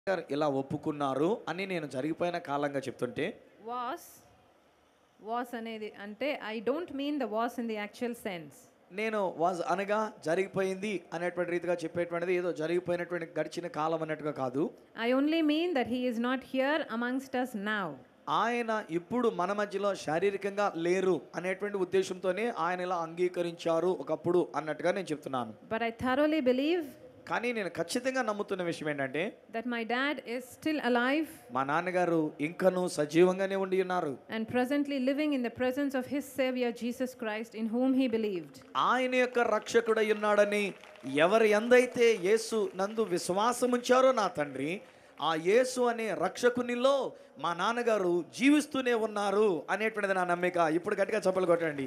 గారు ఇలా ఒప్పుకున్నారు అని నేను జరిగిపోయిన కాలంగా చెప్తుంటే was was అనేది అంటే I don't mean the was in the actual sense నేను వాజ్ అనగా జరిగిపోయింది అనేటువంటి రీతిగా చెప్పేటువంటిది ఏదో జరిగిపోయినటువంటి గడిచిన కాలం అన్నట్టుగా కాదు I only mean that he is not here amongst us now ఆయన ఇప్పుడు మన మధ్యలో శారీరకంగా లేరు అనేటువంటి ఉద్దేశంతోనే ఆయన ఇలా అంగీకరించారు ఒకప్పుడు అన్నట్టుగా నేను చెప్తున్నాను బట్ ఐ థరోలీ బిలీవ్ కానీ నేను ఖచ్చితంగా నమ్ముతున్న విషయం ఏంటంటే that my dad is still alive మా నాన్నగారు ఇంకనూ సజీవంగానే ఉండి ఉన్నారు and presently living in the presence of his Savior Jesus Christ, in whom he believed. ఆయన యొక్క రక్షకుడై ఉన్నాడని ఎవరు ఎందైతే యేసు నందు విశ్వాసం ఉంచారో నా తండ్రి ఆ యేసు అనే రక్షకునిలో మా నాన్నగారు జీవిస్తూనే ఉన్నారు అనేటువంటిది నా నమ్మిక ఇప్పుడు గట్టిగా చప్పలు కొట్టండి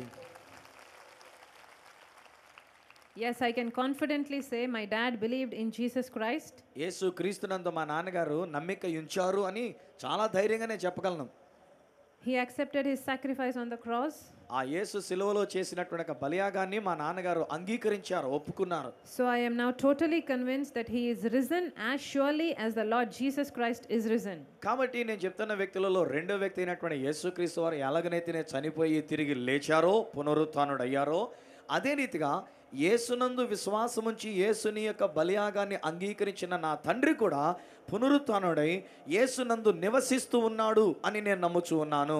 Yes, I can confidently say my dad believed in Jesus Christ యేసు క్రీస్తునందు మా నాన్నగారు నమ్మిక ఉంచారు అని చాలా ధైర్యంగా నేను చెప్పగలను He accepted his sacrifice on the cross. ఆ యేసు సిలువలో చేసినటువంటి ఒక బలియాగాన్ని మా నాన్నగారు అంగీకరించారు ఒప్పుకున్నారు So I am now totally convinced that he is risen as surely as the Lord Jesus Christ is risen. కాబట్టి నేను చెప్తున్న వ్యక్తులలో రెండో వ్యక్తి అయినటువంటి యేసుక్రీస్తు వారు ఎలాగనైతేనే చనిపోయి తిరిగి లేచారో పునరుత్నుడయ్యారో అదే రీతిగా యేసునందు విశ్వాసముంచి యేసుని యొక్క బలియాగాన్ని అంగీకరించిన నా తండ్రి కూడా పునరుత్నుడై యేసునందు నివసిస్తూ ఉన్నాడు అని నేను నమ్ముచూ ఉన్నాను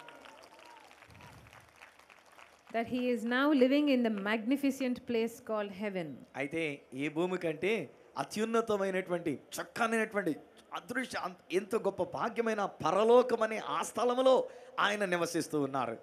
That he is now living in the magnificent place called heaven. అయితే ఈ భూమి కంటే అత్యున్నతమైనటువంటి చక్కనైనటువంటి అదృశ్య అంత- ఎంత గొప్ప భాగ్యమైన పరలోకమనే ఆ స్థలములో ఆయన నివసిస్తూ ఉన్నారు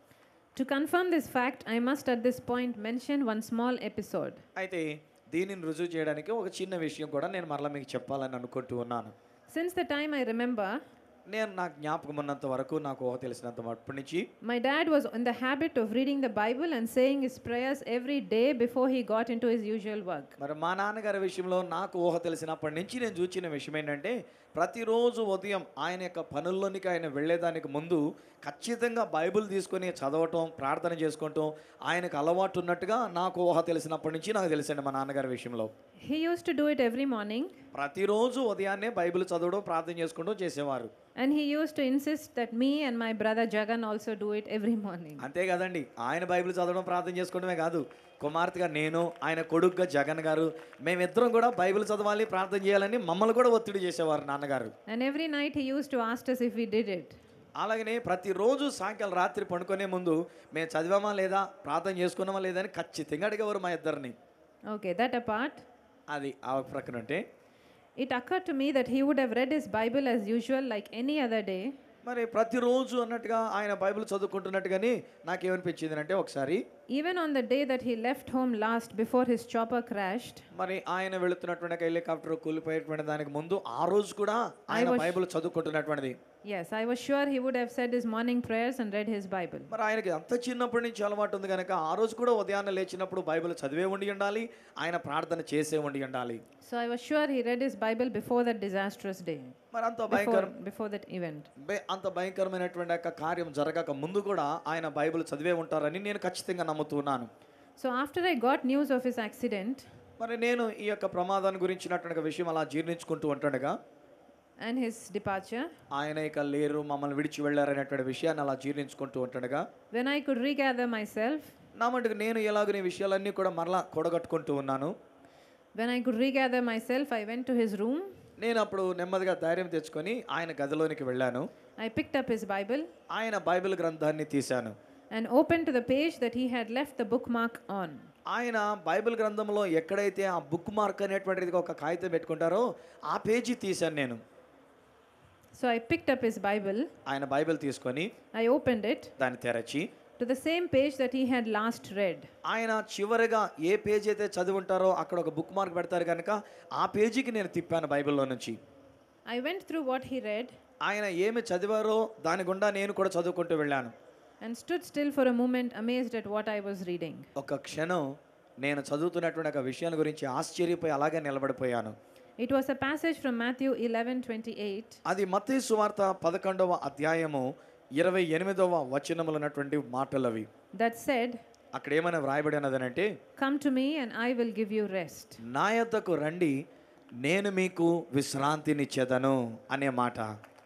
To confirm this fact, I must at this point mention one small episode. అయితే దీనిని రుజువు చేయడానికి ఒక చిన్న విషయం కూడా నేను మరలా మీకు చెప్పాలని అనుకుంటూ ఉన్నాను Since the time I remember, నేను నాకు జ్ఞాపకం ఉన్నంత వరకు నాకు ఊహ తెలిసినంత అప్పటి నుంచి My dad was in the habit of reading the Bible and saying his prayers every day before he got into his usual work. మరి మా నాన్నగారి విషయంలో నాకు ఊహ తెలిసినప్పటి నుంచి నేను చూసిన విషయం ఏంటంటే ప్రతిరోజు ఉదయం ఆయన యొక్క పనుల్లోనికి ఆయన వెళ్ళేదానికి ముందు ఖచ్చితంగా బైబిల్ తీసుకొని చదవటం ప్రార్థన చేసుకుంటాం ఆయనకు అలవాటు ఉన్నట్టుగా నాకు ఊహ తెలిసినప్పటి నుంచి నాకు తెలిసండి మా నాన్నగారి విషయంలో He used to do it every morning ప్రతిరోజు ఉదయాన్నే బైబిల్ చదవడం ప్రార్థన చేసుకుంటూ చేసేవారు and he used to insist that me and my brother Jagan also do it every morning. అంతే కదండి ఆయన బైబిల్ చదవడం ప్రార్థన చేసుకోవడమే కాదు కుమార్తెగా నేను ఆయన కొడుకుగా జగన్ గారు మేమిద్దరం కూడా బైబిల్ చదవాలి ప్రార్థన చేయాలని మమ్మల్ని కూడా ఒత్తిడి చేసేవారు నాన్నగారు And every night he used to ask us if we did it. అలాగనే ప్రతిరోజు సాయంకాలం రాత్రి పండుకునే ముందు మేము చదివామా లేదా ప్రార్థన చేసుకున్నామా లేదా అని ఖచ్చితంగా అడిగేవారు మా ఇద్దరిని Okay, that apart, అది ఆ ప్రక్కన ఉంటే it occurred to me that he would have read his Bible as usual, like any other day. మరి ప్రతిరోజు అన్నట్టుగా ఆయన బైబిల్ చదువుకుంటున్నట్టుగానే నాకేమనిపించింది అంటే ఒకసారి Even on the day that he left home last before his chopper crashed, మరి ఆయన వెళుతున్నటువంటి ఒక helicopter కూలిపోయేటువంటి దానికి ముందు ఆ రోజు కూడా ఆయన బైబిల్ చదువుకుంటున్నటువంటిది yes, I was sure he would have said his morning prayers and read his Bible. మరి ఆయనకి అంత చిన్నప్పటి నుంచి అలవాటు ఉంది కనుక ఆ రోజు కూడా ఉదయాన్నే లేచినప్పుడు బైబిల్ చదివే ఉండి ఉండాలి ఆయన ప్రార్థన చేసే ఉండి ఉండాలి So I was sure he read his Bible before that disastrous day, మరి అంత before, భయంకరం before that event. బే- అంత భయంకరమైనటువంటి యొక్క కార్యం జరగక ముందు కూడా ఆయన బైబిల్ చదివే ఉంటారని నేను ఖచ్చితంగా నమ్ముతున్నాను So after I got news of his accident మరి నేను ఈ యొక్క ప్రమాదాన్ని గురించినటువంటి విషయం అలా జీర్ణించుకుంటూ ఉంటుండగా and his departure, ఆయన ఇక లేరు మమ్మల్ని విడిచి వెళ్ళారనేటువంటి విషయాన్ని అలా జీర్ణించుకుంటూ ఉంటుండగా when I could regather myself, నా మటుకు నేను ఎలాగో ఈ విషయాలన్నీ కూడా మరలా కూడగట్టుకుంటూ ఉన్నాను when I could regather myself, I went to his room. నేను అప్పుడు నెమ్మదిగా ధైర్యం తెచ్చుకొని ఆయన గదిలోనికి వెళ్ళాను I picked up his Bible ఆయన బైబిల్ గ్రంథాన్ని తీశాను and opened to the page that he had left the bookmark on. ఆయన బైబిల్ గ్రంథంలో ఎక్కడైతే ఆ బుక్ మార్క్ అనేటువంటిది ఒక కాగితం పెట్టుకుంటారో ఆ పేజీ తీశాను నేను So I picked up his Bible, ఆయన బైబిల్ తీసుకొని I opened it దాన్ని తెరచి to the same page that he had last read. ఆయన చివరిగా ఏ పేజీ అయితే చదివి ఉంటారో అక్కడ ఒక బుక్ మార్క్ పెడతారు కనుక ఆ పేజీకి నేను తిప్పాను బైబిల్లో నుంచి I went through what he read ఆయన ఏమి చదివారో దాని గుండా నేను కూడా చదువుకుంటూ వెళ్ళాను and stood still for a moment amazed at what I was reading. ఒక క్షణం నేను చదువుతున్నటువంటి ఒక విషయాల గురించి ఆశ్చర్యపోయి అలాగే నిలబడిపోయాను It was a passage from Matthew 11:28 అది మత్తయి సువార్త పదకొండవ అధ్యాయము ఇరవై ఎనిమిదవ వచనములు ఉన్నటువంటి మాటలు అవి that said, అక్కడ ఏమైనా వ్రాయబడి ఉన్నదనంటే Come to me and I will give you rest. నా యొద్దకు రండి నేను మీకు విశ్రాంతినిచ్చేదను అనే మాట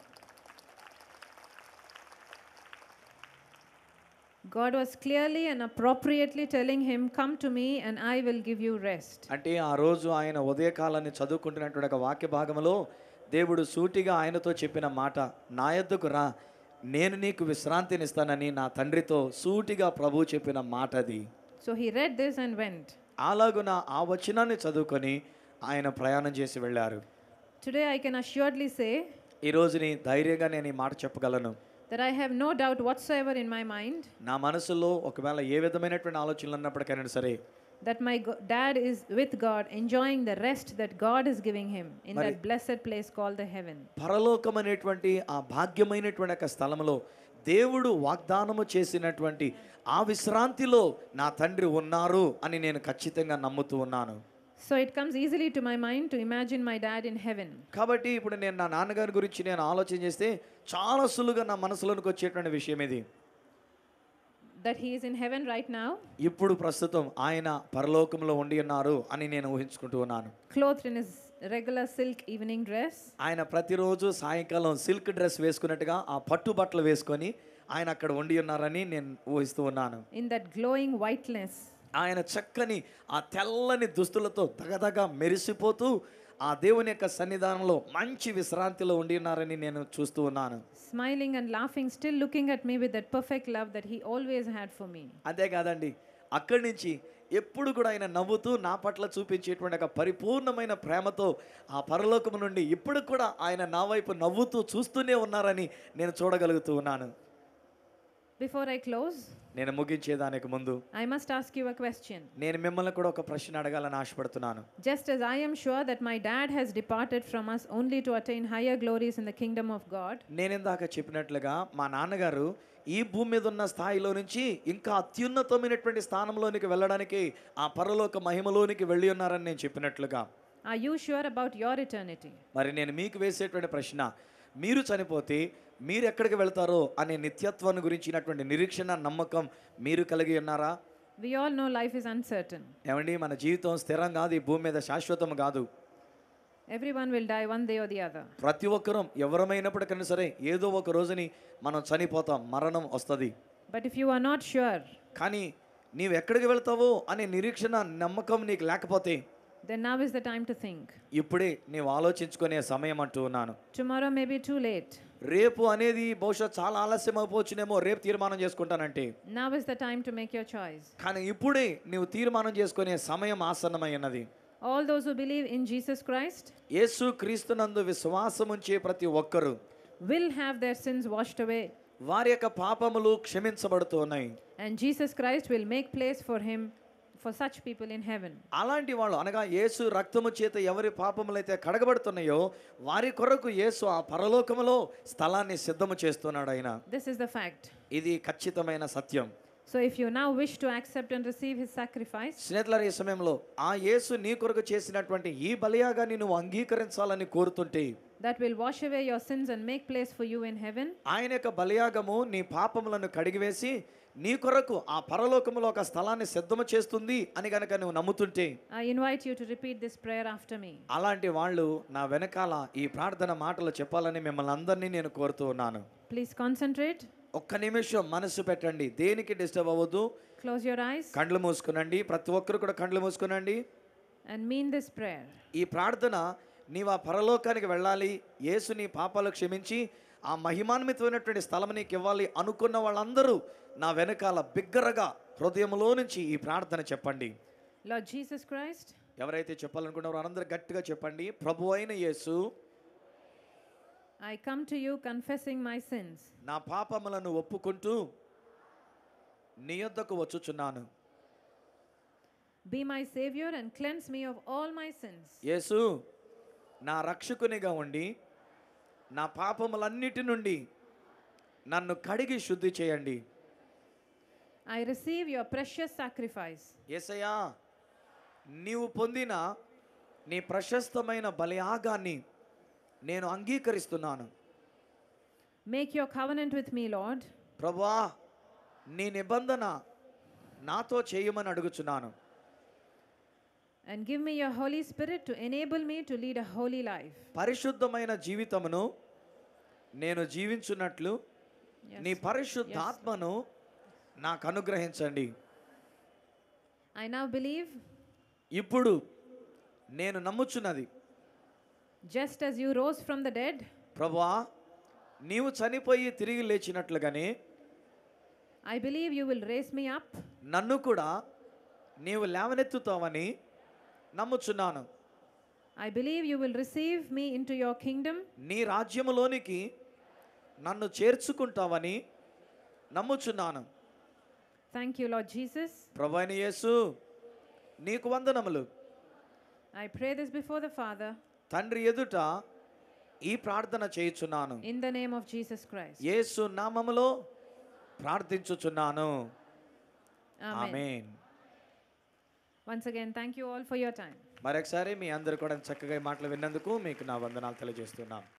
God was clearly and appropriately telling him, Come to me and I will give you rest. అంటే ఆ రోజు ఆయన ఉదయకాలాన్ని చదువుకుంటున్నటువంటి ఒక వాక్య భాగంలో దేవుడు సూటిగా ఆయనతో చెప్పిన మాట నా యొద్దకు రా నేను నీకు విశ్రాంతినిస్తానని నా తండ్రితో సూటిగా ప్రభు చెప్పిన మాట అది So he read this and went. అలాగున ఆ వచనాన్ని చదువుకొని ఆయన ప్రయాణం చేసి వెళ్ళారు Today I can assuredly say ఈ రోజుని ధైర్యంగా నేను ఈ మాట చెప్పగలను that I have no doubt whatsoever in my mind నా మనసులో ఒకవేళ ఏ విధమైనటువంటి ఆలోచనలు ఉన్నప్పటికైనా సరే that my go- dad is with God, enjoying the rest that God is giving him in that blessed place called the heaven. పరలోకం అనేటువంటి ఆ భాగ్యమైనటువంటి ఒక స్థలంలో దేవుడు వాగ్దానము చేసినటువంటి ఆ విశ్రాంతిలో నా తండ్రి ఉన్నారు అని నేను ఖచ్చితంగా నమ్ముతూ ఉన్నాను So it comes easily to my mind to imagine my dad in heaven. కాబట్టి ఇప్పుడు నేను నా నాన్నగారి గురించి నేను ఆలోచన చేస్తే చాలా సులువుగా నా మనసులోనికి వచ్చేటువంటి విషయం ఇది That he is in heaven right now, ఇప్పుడు ప్రస్తుతం ఆయన పరలోకంలో ఉండి ఉన్నారు అని నేను ఊహించుకుంటూ ఉన్నాను clothed in his regular silk evening dress, ఆయన ప్రతిరోజు సాయంకాలం సిల్క్ డ్రెస్ వేసుకున్నట్టుగా ఆ పట్టు బట్టలు వేసుకొని ఆయన అక్కడ ఉండి ఉన్నారని నేను ఊహిస్తూ ఉన్నాను in that glowing whiteness. ఆయన చక్కని ఆ తెల్లని దుస్తులతో దగదగ మెరిసిపోతూ ఆ దేవుని యొక్క సన్నిధానంలో మంచి విశ్రాంతిలో ఉండి ఉన్నారని నేను చూస్తూ ఉన్నాను smiling and laughing, still looking at me with that perfect love that he always had for me. అంతేకాదండి అక్కడి నుంచి ఎప్పుడు కూడా ఆయన నవ్వుతూ నా పట్ల చూపించేటువంటి ఒక పరిపూర్ణమైన ప్రేమతో ఆ పరలోకము నుండి ఇప్పుడు కూడా ఆయన నా వైపు నవ్వుతూ చూస్తూనే ఉన్నారని నేను చూడగలుగుతూ ఉన్నాను Before I close, నేను ముగించేదానికి ముందు I must ask you a question. నేను మిమ్మల్ని కూడా ఒక ప్రశ్న అడగాలని ఆశపడుతున్నాను Just as I am sure that my dad has departed from us only to attain higher glories in the kingdom of God, నేను ఇందాక చెప్పినట్లుగా మా నాన్నగారు ఈ భూమి మీద ఉన్న స్థాయిలో నుంచి ఇంకా అత్యున్నతమైనటువంటి స్థానంలోనికి వెళ్ళడానికి ఆ పరలోక మహిమలోనికి వెళ్ళి ఉన్నారని నేను చెప్పినట్లుగా are you sure about your eternity? మరి నేను మీకు వేసేటువంటి ప్రశ్న మీరు చనిపోతే మీరు ఎక్కడికి వెళ్తారో అనే నిత్యత్వాన్ని గురించినటువంటి నిరీక్షణ నమ్మకం మీరు కలిగి ఉన్నారా We all know life is uncertain. ఏమండి మన జీవితం స్థిరం కాదు ఈ భూమి మీద శాశ్వతం కాదు Everyone will die one day or the other. ప్రతి ఒక్కరం ఎవరమైనప్పటికైనా సరే ఏదో ఒక రోజుని మనం చనిపోతాం మరణం వస్తుంది But if you are not sure, కానీ నీవు ఎక్కడికి వెళ్తావో అనే నిరీక్షణ నమ్మకం నీకు లేకపోతే then now is the time to think. ఇప్పుడే నీవు ఆలోచించుకునే సమయం అంటూ ఉన్నాను Tomorrow may be too late. రేపు అనేది బహుశా చాలా ఆలస్యం అయిపోవచ్చునేమో రేపు తీర్మానం చేసుకుంటానంటే Now is the time to make your choice. కానీ ఇప్పుడే నీవు తీర్మానం చేసుకునే సమయం ఆసన్నమై ఉన్నది All those who believe in Jesus Christ యేసు క్రీస్తునందు విశ్వాసం ఉంచే ప్రతి ఒక్కరూ will have their sins washed away, వారి యొక్క పాపములు క్షమించబడుతూ ఉన్నాయి and Jesus Christ will make place for him for such people in heaven. అలాంటి వాళ్ళు అనగా యేసు రక్తము చేత ఎవరి పాపములైతే కడగబడుతున్నాయో వారి కొరకు యేసు ఆ పరలోకములో స్థలాన్ని సిద్ధము చేస్తున్నాడు ఆయన This is the fact. ఇది ఖచ్చితమైన సత్యం So if you now wish to accept and receive his sacrifice, స్నేహితులారా ఈ సమయంలో ఆ యేసు నీ కొరకు చేసినటువంటి ఈ బలియాగాన్ని నువ్వు అంగీకరించాలని కోరుతుంటే that will wash away your sins and make place for you in heaven, ఆయన యొక్క బలియాగము నీ పాపములను కడిగివేసి నీ కొరకు ఆ పరలోకములో ఒక స్థలాన్ని సిద్ధము చేస్తుంది అని గనక నువ్వు నమ్ముతుంటే I invite you to repeat this prayer after me. అలాంటి వాళ్ళు నా వెనకాల ఈ ప్రార్థన మాటలు చెప్పాలని మిమ్మల్ని అందరినీ నేను కోరుతూ ఉన్నాను Please concentrate, ఒక్క నిమిషం మనసు పెట్టండి దేనికి డిస్టర్బ్ అవ్వద్దు close your eyes, కండ్లు మూసుకునండి ప్రతి ఒక్కరు కూడా కండ్లు మూసుకునండి and mean this prayer. ఈ ప్రార్థన నీవు ఆ పరలోకానికి వెళ్ళాలి యేసు నీ పాపాలు క్షమించి ఆ మహిమాన్వితమైనటువంటి స్థలం నీకు ఇవ్వాలి అనుకున్న వాళ్ళందరూ నా వెనకాల బిగ్గరగా హృదయంలో నుంచి ఈ ప్రార్థన చెప్పండి Lord Jesus Christ, ఎవరైతే చెప్పాలనుకున్నారో అందరూ గట్టిగా చెప్పండి ప్రభు అయిన యేసు I come to you confessing my sins. నా పాపములను ఒప్పుకుంటూ నీ యొద్దకు వచ్చుచున్నాను Be my Savior and cleanse me of all my sins. యేసు నా రక్షకునిగా ఉండి నా పాపములన్నిటి నుండి నన్ను కడిగి శుద్ధి చేయండి I receive your precious sacrifice. యేసయ్యా నీవు పొందిన నీ ప్రశస్తమైన బలియాగాన్ని నేను అంగీకరిస్తున్నాను Make your covenant with me, Lord. ప్రభా నీ నిబంధన నాతో చేయమని అడుగుచున్నాను And give me your Holy Spirit to enable me to lead a holy life. పరిశుద్ధమైన జీవితమును నేను జీవించున్నట్లు నీ పరిశుద్ధాత్మను నాకు అనుగ్రహించండి I now believe, ఇప్పుడు నేను నమ్ముచున్నది just as you rose from the dead, ప్రభువా నీవు చనిపోయి తిరిగి లేచినట్లుగానే I believe you will raise me up నన్ను కూడా నీవు లేవనెత్తుతావని నమ్ముచున్నాను I believe you will receive me into your kingdom. నీ రాజ్యములోనికి నన్ను చేర్చుకుంటావని నమ్ముచున్నాను Thank you, Lord Jesus. ప్రభు అయిన యేసు నీకు వందనములు I pray this before the Father తండ్రి ఎదుట ఈ ప్రార్థన చేయుచున్నాను in the name of Jesus Christ. యేసు నామములో ప్రార్థించుచున్నాను Amen. Amen Once again, thank you all for your time. మరొకసారి మీ అందరు కూడా చక్కగా ఈ మాటలు విన్నందుకు మీకు నా వందనాలు తెలియజేస్తున్నాను